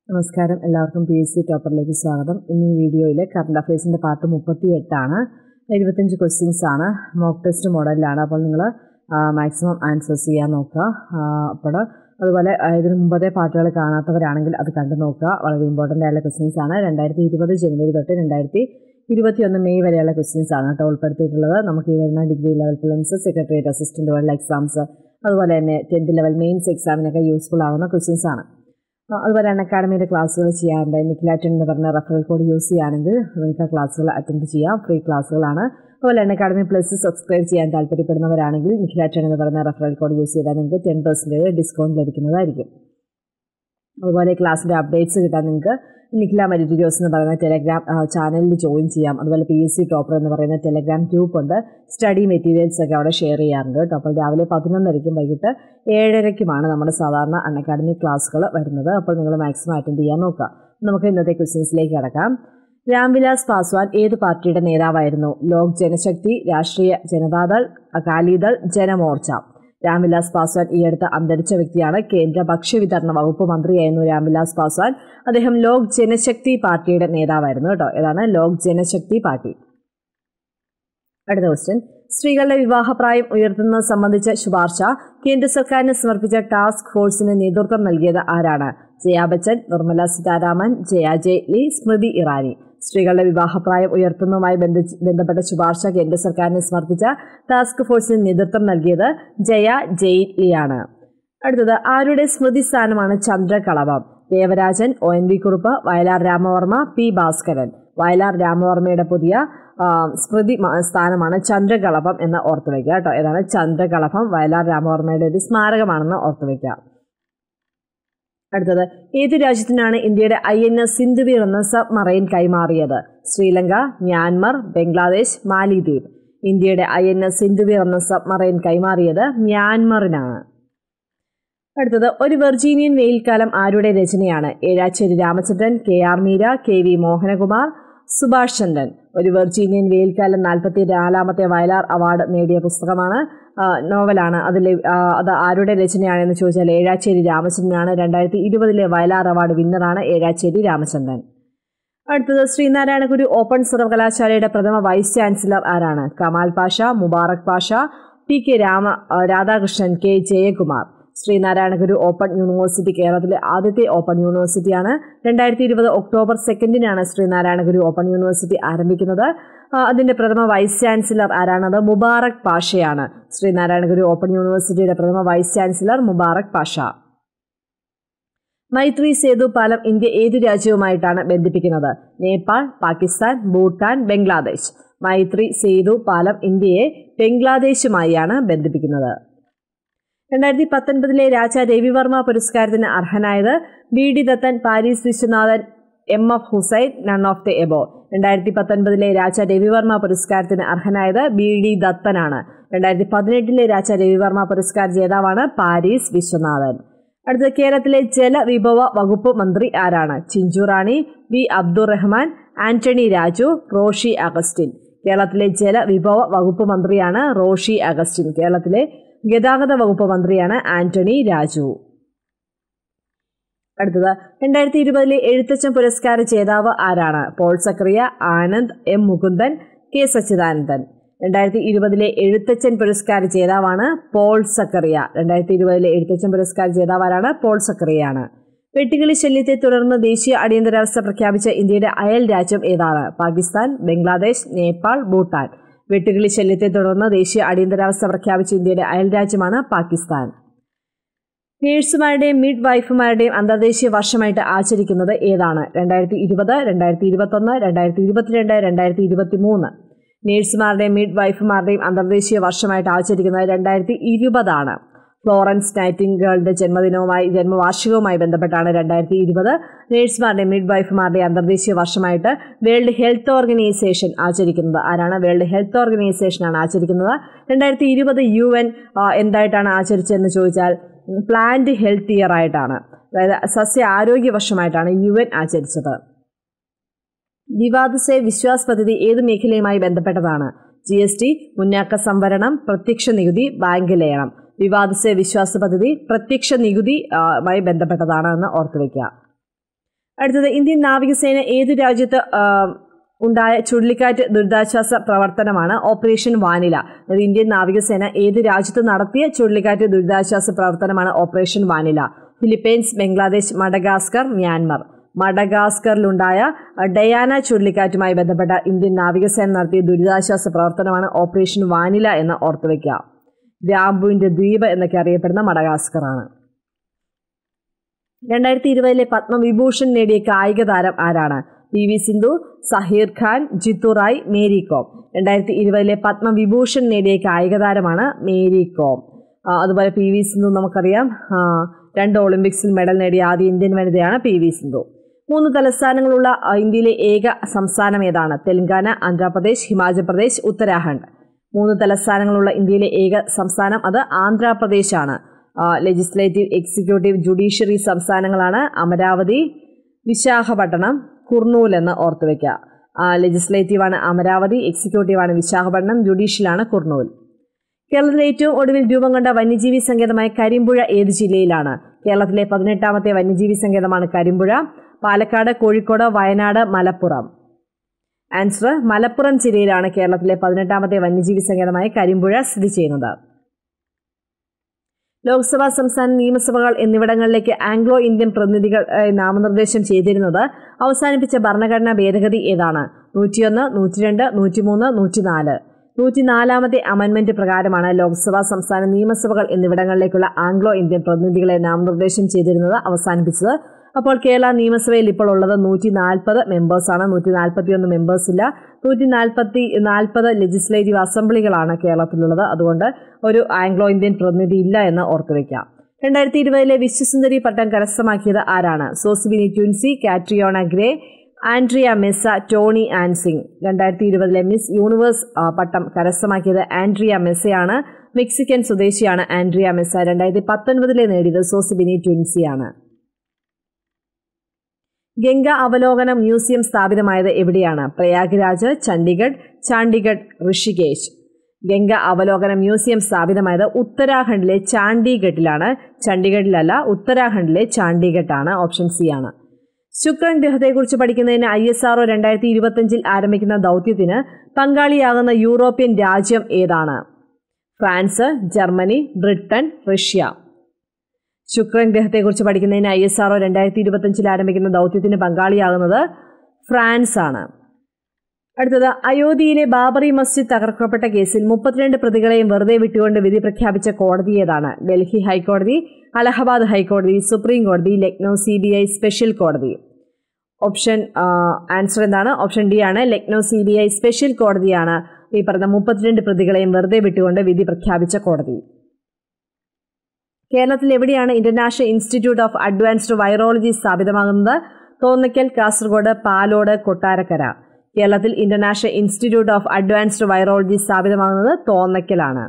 നമസ്കാരം എല്ലാവർക്കും P S C ടോപ്പറിലേക്ക് സ്വാഗതം ഇന്ന് ഈ വീഡിയോയിൽ കറണ്ട് അഫയേഴ്സിൻ്റെ പാർട്ട് മുപ്പത്തി എട്ടാണ് എഴുപത്തഞ്ച് ക്വസ്റ്റ്യൻസ് ആണ് മോക്ക് ടെസ്റ്റ് മോഡലിലാണ് അപ്പോൾ നിങ്ങൾ മാക്സിമം ആൻസേഴ്സ് ചെയ്യാൻ നോക്കുക അപ്പോൾ അതുപോലെ ഇതിന് മുമ്പത്തെ പാട്ടുകൾ കാണാത്തവരാണെങ്കിൽ അത് കണ്ടു നോക്കുക വളരെ ഇമ്പോർട്ടൻ്റ് ആയുള്ള ക്വസ്റ്റ്യൻസ് ആണ് രണ്ടായിരത്തി ഇരുപത് ജനുവരി തൊട്ട് രണ്ടായിരത്തി ഇരുപത്തിയൊന്ന് മെയ് വരെയുള്ള ക്വസ്റ്റ്യൻസ് ആണ് കേട്ടോ ഉൾപ്പെടുത്തിയിട്ടുള്ളത് നമുക്ക് ഈ വരുന്ന degree level prelims secretariat assistant പോലുള്ള എക്സാംസ് അതുപോലെ തന്നെ ടെൻത്ത് ലെവൽ മെയിൻസ് എക്സാമിനൊക്കെ യൂസ്ഫുൾ ആവുന്ന ക്വസ്റ്റ്യൻസ് ആണ് അതുപോലെ തന്നെ അക്കാഡമിയുടെ ക്ലാസ്സുകൾ ചെയ്യാറുണ്ട് നിക്കിലാറ്റൻ എന്ന് പറഞ്ഞ റെഫറൽ കോഡ് യൂസ് ചെയ്യുകയാണെങ്കിൽ നിങ്ങൾക്ക് ആ ക്ലാസ്സുകൾ അറ്റൻഡ് ചെയ്യാം ഫ്രീ ക്ലാസ്സുകളാണ് അതുപോലെ തന്നെ അക്കാഡമി പ്ലസ് സബ്സ്ക്രൈബ് ചെയ്യാൻ താല്പര്യപ്പെടുന്നവരാണെങ്കിൽ നിക്കിലാറ്റൻ എന്ന് പറയുന്ന റെഫറൽ കോഡ് യൂസ് ചെയ്താൽ നിങ്ങൾക്ക് ടെൻ പെർസെൻറ്റേജ് ഡിസ്കൗണ്ട് ലഭിക്കുന്നതായിരിക്കും അതുപോലെ ക്ലാസ്സിൻ്റെ അപ്ഡേറ്റ്സ് കിട്ടാൻ നിങ്ങൾക്ക് നിഖില മെഡിറ്റീരിയോസ് എന്ന് പറയുന്ന ടെലഗ്രാം ചാനലിൽ ജോയിൻ ചെയ്യാം അതുപോലെ പി എസ് സി ടോപ്പർ എന്ന് പറയുന്ന ടെലഗ്രാം ഗ്രൂപ്പ് ഉണ്ട് സ്റ്റഡി മെറ്റീരിയൽസ് ഒക്കെ അവിടെ ഷെയർ ചെയ്യാറുണ്ട് കേട്ടോ അപ്പോൾ രാവിലെ പതിനൊന്നരയ്ക്കും വൈകിട്ട് ഏഴരയ്ക്കുമാണ് നമ്മുടെ സാധാരണ അൺ അക്കാഡമിക് ക്ലാസ്സുകൾ വരുന്നത് അപ്പോൾ നിങ്ങൾ മാക്സിമം അറ്റൻഡ് ചെയ്യാൻ നോക്കുക നമുക്ക് ഇന്നത്തെ ക്വസ്റ്റ്യൻസിലേക്ക് കടക്കാം രാംവിലാസ് പാസ്വാൻ ഏത് പാർട്ടിയുടെ നേതാവായിരുന്നു ലോക് ജനശക്തി രാഷ്ട്രീയ ജനതാദൾ അകാലിദൾ ജനമോർച്ച രാംവിലാസ് പാസ്വാൻ ഈ അടുത്ത് അന്തരിച്ച വ്യക്തിയാണ് കേന്ദ്ര ഭക്ഷ്യവിതരണ വകുപ്പ് മന്ത്രിയായിരുന്നു രാംവിലാസ് പാസ്വാൻ അദ്ദേഹം ലോക് ജനശക്തി പാർട്ടിയുടെ നേതാവായിരുന്നു കേട്ടോ ഏതാണ് ലോക് ജനശക്തി പാർട്ടി അടുത്ത ക്വസ്റ്റ്യൻ സ്ത്രീകളുടെ വിവാഹപ്രായം ഉയർത്തുന്നത് സംബന്ധിച്ച ശുപാർശ കേന്ദ്ര സർക്കാരിന് സമർപ്പിച്ച ടാസ്ക് ഫോഴ്സിന് നേതൃത്വം നൽകിയത് ആരാണ് ജയാ ബച്ചൻ നിർമ്മല സീതാരാമൻ ജയ ജെയ്റ്റ്ലി സ്മൃതി ഇറാനി സ്ത്രീകളുടെ വിവാഹപ്രായം ഉയർത്തുന്നതുമായി ബന്ധപ്പെട്ട ശുപാർശ കേന്ദ്ര സർക്കാരിന് സമർപ്പിച്ച ടാസ്ക് ഫോഴ്സിന് നേതൃത്വം നൽകിയത് ജയ ജെയ്റ്റ്ലിയാണ് അടുത്തത് ആരുടെ സ്മൃതി സ്ഥാനമാണ് Chandrakalabham Devarajan O N V Kurup Vayalar Ramavarma P Bhaskaran Vayalar രാമവർമ്മയുടെ പുതിയ സ്മൃതി സ്ഥാനമാണ് ചന്ദ്രകളഭം എന്ന് ഓർത്തു വയ്ക്കുക കേട്ടോ ഏതാണ് ചന്ദ്രകളഭം വയലാർ രാമവർമ്മയുടെ ഒരു സ്മാരകമാണെന്ന് ഓർത്തു വയ്ക്കുക അടുത്തത് ഏത് രാജ്യത്തിനാണ് ഇന്ത്യയുടെ ഐ എൻ എസ് സിന്ധുവീർ എന്ന സബ്മറൈൻ കൈമാറിയത് ശ്രീലങ്ക മ്യാൻമർ ബംഗ്ലാദേശ് മാലിദ്വീപ് ഇന്ത്യയുടെ ഐ എൻ എസ് സിന്ധുവീർ എന്ന സബ്മറൈൻ കൈമാറിയത് മ്യാൻമറിനാണ് അടുത്തത് ഒരു വെർജീനിയൻ വെയിൽക്കാലം ആരുടെ രചനയാണ് Ezhacheri Ramachandran K R Meera K V Mohanakumar Subhash Chandran ഒരു വെർജീനിയൻ വെയിൽക്കാലം നാൽപ്പത്തി നാലാമത്തെ വയലാർ അവാർഡ് നേടിയ പുസ്തകമാണ് നോവലാണ് അതിൽ അത് ആരുടെ രചനയാണെന്ന് ചോദിച്ചാൽ ഏഴാച്ചേരി രാമചന്ദ്രനാണ് രണ്ടായിരത്തി ഇരുപതിലെ വയലാർ അവാർഡ് വിന്നറാണ് ഏഴാച്ചേരി രാമചന്ദ്രൻ അടുത്തത് ശ്രീനാരായണ ഗുരു ഓപ്പൺ സർവകലാശാലയുടെ പ്രഥമ വൈസ് ചാൻസലർ ആരാണ് Kamal Pasha Mubarak Pasha P K Rama Radhakrishnan K Jayakumar Sreenarayana Guru open university കേരളത്തിലെ ആദ്യത്തെ ഓപ്പൺ യൂണിവേഴ്സിറ്റിയാണ് രണ്ടായിരത്തി ഇരുപത് ഒക്ടോബർ സെക്കൻഡിനാണ് ശ്രീനാരായണ ഗുരു ഓപ്പൺ യൂണിവേഴ്സിറ്റി ആരംഭിക്കുന്നത് അതിന്റെ പ്രഥമ വൈസ് ചാൻസലർ ആരാണത് മുബാറക് പാഷയാണ് ശ്രീനാരായണ ഗുരു ഓപ്പൺ യൂണിവേഴ്സിറ്റിയുടെ പ്രഥമ വൈസ് ചാൻസലർ മുബാറക് പാഷ മൈത്രി സേതു പാലം ഇന്ത്യ ഏത് രാജ്യവുമായിട്ടാണ് ബന്ധിപ്പിക്കുന്നത് നേപ്പാൾ പാകിസ്ഥാൻ ഭൂട്ടാൻ ബംഗ്ലാദേശ് മൈത്രി സേതു പാലം ഇന്ത്യയെ ബംഗ്ലാദേശുമായാണ് ബന്ധിപ്പിക്കുന്നത് രണ്ടായിരത്തി പത്തൊൻപതിലെ രാജ രവിവർമ്മ പുരസ്കാരത്തിന് അർഹനായത് B D Dathan Paris Viswanathan M F Husain none of the above രണ്ടായിരത്തി പത്തൊൻപതിലെ രാജ രവിവർമ്മ പുരസ്കാരത്തിന് അർഹനായത് ബി ഡി ദത്തനാണ് രണ്ടായിരത്തി പതിനെട്ടിലെ രാജ രവിവർമ്മ പുരസ്കാര ജേതാവാണ് പാരീസ് വിശ്വനാഥൻ അടുത്ത കേരളത്തിലെ ജലവിഭവ വകുപ്പ് മന്ത്രി ആരാണ് ചിഞ്ചു റാണി വി അബ്ദുറഹ്മാൻ ആന്റണി രാജു റോഷി അഗസ്റ്റിൻ കേരളത്തിലെ ജലവിഭവ വകുപ്പ് മന്ത്രിയാണ് റോഷി അഗസ്റ്റിൻ കേരളത്തിലെ ഗതാഗത വകുപ്പ് മന്ത്രിയാണ് ആന്റണി രാജു അടുത്തത് രണ്ടായിരത്തി ഇരുപതിലെ എഴുത്തച്ഛൻ പുരസ്കാര ജേതാവ് ആരാണ് പോൾ സക്രിയ ആനന്ദ് എം മുകുന്ദൻ കെ സച്ചിദാനന്ദൻ രണ്ടായിരത്തി ഇരുപതിലെ എഴുത്തച്ഛൻ പുരസ്കാര ജേതാവാണ് പോൾ സക്കറിയ രണ്ടായിരത്തി ഇരുപതിലെ എഴുത്തച്ഛൻ പുരസ്കാര ജേതാവാരാണ് പോൾ സക്കറിയാണ് വെട്ടുകിളി ശല്യത്തെ തുടർന്ന് ദേശീയ അടിയന്തരാവസ്ഥ പ്രഖ്യാപിച്ച ഇന്ത്യയുടെ അയൽ രാജ്യം ഏതാണ് പാകിസ്ഥാൻ ബംഗ്ലാദേശ് നേപ്പാൾ ഭൂട്ടാൻ വെട്ടുകിളി ശല്യത്തെ തുടർന്ന് ദേശീയ അടിയന്തരാവസ്ഥ പ്രഖ്യാപിച്ച ഇന്ത്യയുടെ അയൽ രാജ്യമാണ് പാകിസ്ഥാൻ നേഴ്സുമാരുടെയും മിഡ് വൈഫുമാരുടെയും അന്തർദേശീയ വർഷമായിട്ട് ആചരിക്കുന്നത് ഏതാണ് രണ്ടായിരത്തി ഇരുപത് രണ്ടായിരത്തി ഇരുപത്തൊന്ന് രണ്ടായിരത്തി ഇരുപത്തിരണ്ട് രണ്ടായിരത്തി ഇരുപത്തി മൂന്ന് നേഴ്സുമാരുടെയും മിഡ് വൈഫുമാരുടെയും അന്തർദേശീയ വർഷമായിട്ട് ആചരിക്കുന്നത് രണ്ടായിരത്തി ഇരുപതാണ് ഫ്ലോറൻസ് നൈറ്റിംഗേളുടെ ജന്മദിനവുമായി ജന്മവാർഷികവുമായി ബന്ധപ്പെട്ടാണ് രണ്ടായിരത്തി ഇരുപത് നേഴ്സുമാരുടെയും മിഡ് വൈഫുമാരുടെയും അന്തർദേശീയ വർഷമായിട്ട് വേൾഡ് ഹെൽത്ത് ഓർഗനൈസേഷൻ ആചരിക്കുന്നത് ആരാണ് വേൾഡ് ഹെൽത്ത് ഓർഗനൈസേഷനാണ് ആചരിക്കുന്നത് രണ്ടായിരത്തി ഇരുപത് യു എൻ എന്തായിട്ടാണ് ആചരിച്ചതെന്ന് ചോദിച്ചാൽ പ്ലാന്റ് ഹെൽത്ത് ഇയർ ആയിട്ടാണ് അതായത് സസ്യ ആരോഗ്യ വർഷമായിട്ടാണ് യു എൻ ആചരിച്ചത് വിവാദ് സേ വിശ്വാസ് പദ്ധതി ഏത് മേഖലയുമായി ബന്ധപ്പെട്ടതാണ് ജി എസ് ടി മുന്നാക്ക സംവരണം പ്രത്യക്ഷ നികുതി ബാങ്ക് ലയനം വിവാദ് സേ വിശ്വാസ പദ്ധതി പ്രത്യക്ഷ നികുതി മായി ബന്ധപ്പെട്ടതാണ് എന്ന് ഓർത്തുവെക്കുക അടുത്തത് ഇന്ത്യൻ നാവികസേന ഏതു രാജ്യത്ത് ആ, ഉണ്ടായ ചുഴലിക്കാറ്റ് ദുരിതാശ്വാസ പ്രവർത്തനമാണ് ഓപ്പറേഷൻ വാനില അതായത് ഇന്ത്യൻ നാവികസേന ഏത് രാജ്യത്ത് നടത്തിയ ചുഴലിക്കാറ്റ് ദുരിതാശ്വാസ പ്രവർത്തനമാണ് operation vanilla Philippines Bangladesh Madagascar Myanmar മഡഗാസ്കറിലുണ്ടായ അഹ്, ഡയാന ചുഴലിക്കാറ്റുമായി ബന്ധപ്പെട്ട ഇന്ത്യൻ നാവികസേന നടത്തിയ ദുരിതാശ്വാസ പ്രവർത്തനമാണ് ഓപ്പറേഷൻ വാനില എന്ന് ഓർത്തുവെക്കുക ഗ്രാമ്പുവിന്റെ ദ്വീപ് എന്നൊക്കെ അറിയപ്പെടുന്ന മഡഗാസ്കറാണ് രണ്ടായിരത്തി ഇരുപതിലെ പത്മവിഭൂഷൺ നേടിയ കായിക താരം ആരാണ് പി വി സിന്ധു സഹീർ ഖാൻ ജിത്തു റായ് മേരി കോം രണ്ടായിരത്തി ഇരുപതിലെ പത്മവിഭൂഷൺ നേടിയ കായിക താരമാണ് മേരി കോം ആ, അതുപോലെ പി വി സിന്ധു നമുക്കറിയാം ആ, രണ്ട് ഒളിമ്പിക്സിൽ മെഡൽ നേടിയ ആദ്യ ഇന്ത്യൻ വനിതയാണ് പി വി സിന്ധു മൂന്ന് തലസ്ഥാനങ്ങളുള്ള ആ, ഇന്ത്യയിലെ ഏക സംസ്ഥാനം ഏതാണ് തെലങ്കാന ആന്ധ്രാപ്രദേശ് ഹിമാചൽ പ്രദേശ് ഉത്തരാഖണ്ഡ് മൂന്ന് തലസ്ഥാനങ്ങളുള്ള ഇന്ത്യയിലെ ഏക സംസ്ഥാനം അത് ആന്ധ്രാപ്രദേശാണ് ലെജിസ്ലേറ്റീവ് എക്സിക്യൂട്ടീവ് ജുഡീഷ്യറി സംസ്ഥാനങ്ങളാണ് അമരാവതി വിശാഖപട്ടണം കുർണൂൽ എന്ന് ഓർത്തുവെക്കുക ലെജിസ്ലേറ്റീവാണ് അമരാവതി എക്സിക്യൂട്ടീവാണ് വിശാഖപട്ടണം ജുഡീഷ്യലാണ് കുർണൂൽ കേരളത്തിലെ ഏറ്റവും ഒടുവിൽ രൂപം കൊണ്ട വന്യജീവി സങ്കേതമായ കരിമ്പുഴ ഏത് ജില്ലയിലാണ് കേരളത്തിലെ പതിനെട്ടാമത്തെ വന്യജീവി സങ്കേതമാണ് കരിമ്പുഴ പാലക്കാട് കോഴിക്കോട് വയനാട് മലപ്പുറം ആൻസർ മലപ്പുറം ജില്ലയിലാണ് കേരളത്തിലെ പതിനെട്ടാമത്തെ വന്യജീവി സങ്കേതമായ കരിമ്പുഴ സ്ഥിതി ചെയ്യുന്നത് ലോക്സഭാ സംസ്ഥാന നിയമസഭകൾ എന്നിവിടങ്ങളിലേക്ക് ആംഗ്ലോ ഇന്ത്യൻ പ്രതിനിധികൾ ഏഹ്, നാമനിർദ്ദേശം ചെയ്തിരുന്നത് അവസാനിപ്പിച്ച ഭരണഘടനാ ഭേദഗതി ഏതാണ് നൂറ്റിയൊന്ന് നൂറ്റിരണ്ട് നൂറ്റിമൂന്ന് നൂറ്റിനാല് നൂറ്റിനാലാമത്തെ അമെന്റ്മെന്റ് പ്രകാരമാണ് ലോക്സഭ സംസ്ഥാന നിയമസഭകൾ എന്നിവിടങ്ങളിലേക്കുള്ള ആംഗ്ലോ ഇന്ത്യൻ പ്രതിനിധികളെ നാമനിർദ്ദേശം ചെയ്തിരുന്നത് അവസാനിപ്പിച്ചത് അപ്പോൾ കേരള നിയമസഭയിൽ ഇപ്പോൾ ഉള്ളത് നൂറ്റി നാൽപ്പത് മെമ്പേഴ്സാണ് നൂറ്റി നാൽപ്പത്തി ഒന്ന് മെമ്പേഴ്സ് ഇല്ല നൂറ്റി നാൽപ്പത്തി നാൽപ്പത് ലെജിസ്ലേറ്റീവ് അസംബ്ലികളാണ് കേരളത്തിലുള്ളത് അതുകൊണ്ട് ഒരു ആംഗ്ലോ ഇന്ത്യൻ പ്രതിനിധി ഇല്ല എന്ന് ഓർത്തുവെക്കാം രണ്ടായിരത്തി ഇരുപതിലെ വിശ്വസുന്ദരി പട്ടം കരസ്ഥമാക്കിയത് ആരാണ് Zozibini Tunzi Catriona Gray Andrea Meza Toni Ann Singh രണ്ടായിരത്തി ഇരുപതിലെ മിസ് യൂണിവേഴ്സ് ആ, പട്ടം കരസ്ഥമാക്കിയത് ആൻഡ്രിയ മെസ്സയാണ് മെക്സിക്കൻ സ്വദേശിയാണ് ആൻഡ്രിയ മെസ്സ രണ്ടായിരത്തി പത്തൊൻപതിലെ നേടിയത് സോസിബിനി ട്വിൻസിയാണ് ഗംഗ അവലോകന മ്യൂസിയം സ്ഥാപിതമായത് എവിടെയാണ് പ്രയാഗ്രാജ് ചണ്ഡീഗഡ് ചാണ്ഡിഗഡ് ഋഷികേശ് ഗംഗ അവലോകന മ്യൂസിയം സ്ഥാപിതമായത് ഉത്തരാഖണ്ഡിലെ ചാണ്ഡീഗഡിലാണ് ചണ്ഡീഗഡിലല്ല ഉത്തരാഖണ്ഡിലെ ചാണ്ഡീഗഡാണ് ഓപ്ഷൻ സി ആണ് ശുക്രൻ ഗ്രഹത്തെക്കുറിച്ച് പഠിക്കുന്നതിന് ഐ എസ് ആർഒ രണ്ടായിരത്തി ഇരുപത്തിയഞ്ചിൽ ആരംഭിക്കുന്ന ദൗത്യത്തിന് പങ്കാളിയാകുന്ന യൂറോപ്യൻ രാജ്യം ഏതാണ് ഫ്രാൻസ് ജർമ്മനി ബ്രിട്ടൻ റഷ്യ ശുക്രൻ ഗ്രഹത്തെക്കുറിച്ച് പഠിക്കുന്നതിന് ഐ എസ് ആർഒ രണ്ടായിരത്തി ഇരുപത്തിയഞ്ചിൽ ആരംഭിക്കുന്ന ദൗത്യത്തിന് പങ്കാളിയാകുന്നത് ഫ്രാൻസ് ആണ് അടുത്തത് അയോധ്യയിലെ ബാബറി മസ്ജിദ് തകർക്കപ്പെട്ട കേസിൽ മുപ്പത്തിരണ്ട് പ്രതികളെയും വെറുതെ വിട്ടുകൊണ്ട് വിധി പ്രഖ്യാപിച്ച കോടതി ഏതാണ് ഡൽഹി ഹൈക്കോടതി അലഹബാദ് ഹൈക്കോടതി സുപ്രീം കോടതി Lucknow C B I special കോടതി ഓപ്ഷൻ ആൻസർ എന്താണ് ഓപ്ഷൻ ഡി ആണ് Lucknow C B I special കോടതിയാണ് ഈ പറഞ്ഞ മുപ്പത്തിരണ്ട് പ്രതികളെയും വെറുതെ വിട്ടുകൊണ്ട് വിധി പ്രഖ്യാപിച്ച കോടതി കേരളത്തിൽ എവിടെയാണ് international institute of advanced virology സ്ഥാപിതമാകുന്നത് തോന്നയ്ക്കൽ കാസർഗോഡ് പാലോട് കൊട്ടാരക്കര കേരളത്തിൽ international institute of advanced virology സ്ഥാപിതമാകുന്നത് തോന്നയ്ക്കലാണ്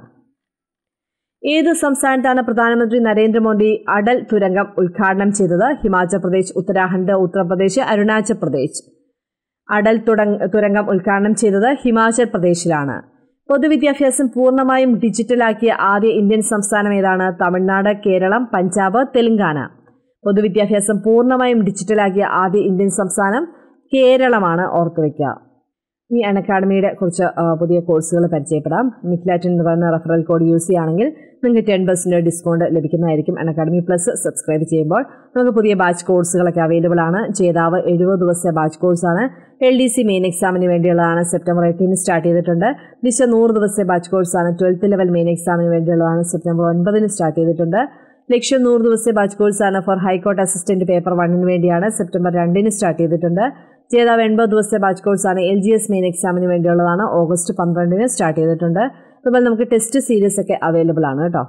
ഏത് സംസ്ഥാനത്താണ് പ്രധാനമന്ത്രി നരേന്ദ്രമോദി അടൽ തുരങ്കം ഉദ്ഘാടനം ചെയ്തത് ഹിമാചൽ പ്രദേശ് ഉത്തരാഖണ്ഡ് ഉത്തർപ്രദേശ് അരുണാചൽ പ്രദേശ് അടൽ തുടങ് തുരങ്കം ഉദ്ഘാടനം ചെയ്തത് ഹിമാചൽ പ്രദേശിലാണ് പൊതുവിദ്യാഭ്യാസം പൂർണ്ണമായും ഡിജിറ്റലാക്കിയ ആദ്യ ഇന്ത്യൻ സംസ്ഥാനം ഏതാണ് തമിഴ്നാട് കേരളം പഞ്ചാബ് തെലങ്കാന പൊതുവിദ്യാഭ്യാസം പൂർണ്ണമായും ഡിജിറ്റലാക്കിയ ആദ്യ ഇന്ത്യൻ സംസ്ഥാനം കേരളമാണ് ഓർത്തുവെക്കുക ഈ അൺ അക്കാഡമിയുടെ കുറച്ച് ആ, പുതിയ കോഴ്സുകൾ പരിചയപ്പെടാം നിക്ലാറ്റിൻ എന്ന് പറയുന്ന റെഫറൽ കോഡ് യൂസ് ചെയ്യുകയാണെങ്കിൽ നിങ്ങൾക്ക് ടെൻ പെർസെൻറ്റ് ഡിസ്കൗണ്ട് ലഭിക്കുന്നതായിരിക്കും അൺ അക്കാഡമി പ്ലസ് സബ്സ്ക്രൈബ് ചെയ്യുമ്പോൾ നമുക്ക് പുതിയ ബാച്ച് കോഴ്സുകളൊക്കെ അവൈലബിൾ ആണ് ജേതാവ് എഴുപത് ദിവസത്തെ ബാച്ച് കോഴ്സാണ് എൽ ഡി സി മെയിൻ എക്സാമിന് വേണ്ടിയുള്ളതാണ് സെപ്റ്റംബർ എയ്റ്റീന് സ്റ്റാർട്ട് ചെയ്തിട്ടുണ്ട് ദിശ നൂറ് ദിവസത്തെ ബാച്ച് കോഴ്സാണ് ട്വൽത്ത് ലെവൽ മെയിൻ എക്സാമിന് വേണ്ടിയുള്ളതാണ് സെപ്റ്റംബർ ഒൻപതിന് സ്റ്റാർട്ട് ചെയ്തിട്ടുണ്ട് ലക്ഷ്യം നൂറ് ദിവസത്തെ ബാച്ച് കോഴ്സാണ് ഫോർ ഹൈക്കോർട്ട് അസിസ്റ്റന്റ് പേപ്പർ വണ്ണിന് വേണ്ടിയാണ് സെപ്റ്റംബർ രണ്ടിന് സ്റ്റാർട്ട് ചെയ്തിട്ടുണ്ട് ജേതാവ് എൺപത് ദിവസത്തെ ബാച്ച് കോഴ്സാണ് എൽ ജി എസ് മെയിൻ എക്സാമിന് വേണ്ടിയുള്ളതാണ് ഓഗസ്റ്റ് പന്ത്രണ്ടിന് സ്റ്റാർട്ട് ചെയ്തിട്ടുണ്ട് അതുപോലെ നമുക്ക് ടെസ്റ്റ് സീരീസ് ഒക്കെ അവൈലബിൾ ആണ് കേട്ടോ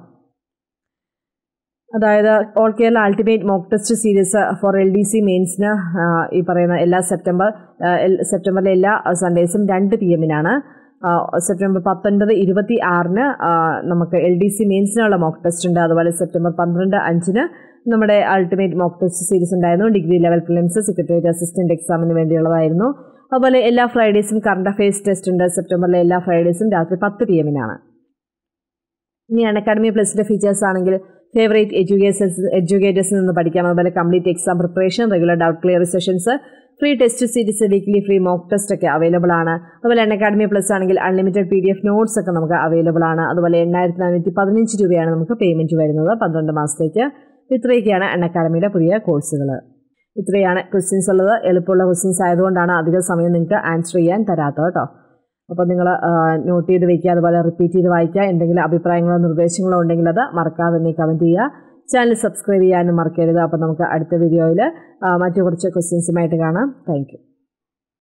അതായത് all Kerala ultimate mock test series for L D C മെയിൻസിന് ഈ പറയുന്ന എല്ലാ സെപ്റ്റംബർ ആ, എൽ- സെപ്റ്റംബറിലെ എല്ലാ സൺഡേസും രണ്ട് പി എമ്മിനാണ് സെപ്റ്റംബർ പത്തൊൻപത് ഇരുപത്തി ആറിന് നമുക്ക് എൽ ഡി സി മെയിൻസിനുള്ള മോക്ക് ടെസ്റ്റ് ഉണ്ട് അതുപോലെ സെപ്റ്റംബർ പന്ത്രണ്ട് അഞ്ചിന് നമ്മുടെ അൾട്ടിമേറ്റ് മോക്ക് ടെസ്റ്റ് സീരീസ് ഉണ്ടായിരുന്നു degree level prelims secretariat assistant എക്സാമിന് വേണ്ടിയുള്ളതായിരുന്നു അതുപോലെ എല്ലാ ഫ്രൈഡേസും കറണ്ട് അഫയേഴ്സ് ടെസ്റ്റ് ഉണ്ട് സെപ്റ്റംബറിലെ എല്ലാ ഫ്രൈഡേസും രാത്രി പത്ത് പി എമ്മിനാണ് ഇനി അൺ അക്കാഡമി പ്ലസിൻ്റെ ഫീച്ചേഴ്സ് ആണെങ്കിൽ ഫേവറേറ്റ് എഡ്യൂക്കേറ്റേഴ്സ് എഡ്യൂക്കേറ്റേഴ്സിൽ നിന്ന് പഠിക്കാം അതുപോലെ complete exam preparation regular doubt clear sessions free test series weekly free mock test ഒക്കെ അവൈലബിൾ ആണ് അതുപോലെ എൻ അക്കാഡമി പ്ലസ് ആണെങ്കിൽ unlimited P D F notes ഒക്കെ നമുക്ക് അവൈലബിൾ ആണ് അതുപോലെ എണ്ണായിരത്തി നാനൂറ്റി പതിനഞ്ച് രൂപയാണ് നമുക്ക് പേയ്മെൻറ്റ് വരുന്നത് പന്ത്രണ്ട് മാസത്തേക്ക് ഇത്രയൊക്കെയാണ് എൻ അക്കാഡമിയുടെ പുതിയ കോഴ്സുകൾ ഇത്രയാണ് ക്വസ്റ്റ്യൻസ് ഉള്ളത് എളുപ്പമുള്ള ക്വസ്റ്റ്യൻസ് ആയതുകൊണ്ടാണ് അധിക സമയം നിങ്ങൾക്ക് ആൻസർ ചെയ്യാൻ തരാത്തത് കേട്ടോ അപ്പോൾ നിങ്ങൾ നോട്ട് ചെയ്ത് വയ്ക്കുക അതുപോലെ റിപ്പീറ്റ് ചെയ്ത് വായിക്കുക എന്തെങ്കിലും അഭിപ്രായങ്ങളോ നിർദ്ദേശങ്ങളോ ഉണ്ടെങ്കിൽ അത് മറക്കാതെ തന്നെ കമൻറ്റ് ചെയ്യുക ചാനൽ സബ്സ്ക്രൈബ് ചെയ്യാനും മറക്കരുത് അപ്പോൾ നമുക്ക് അടുത്ത വീഡിയോയിൽ മറ്റു കുറച്ച് ക്വസ്റ്റ്യൻസുമായിട്ട് കാണാം താങ്ക്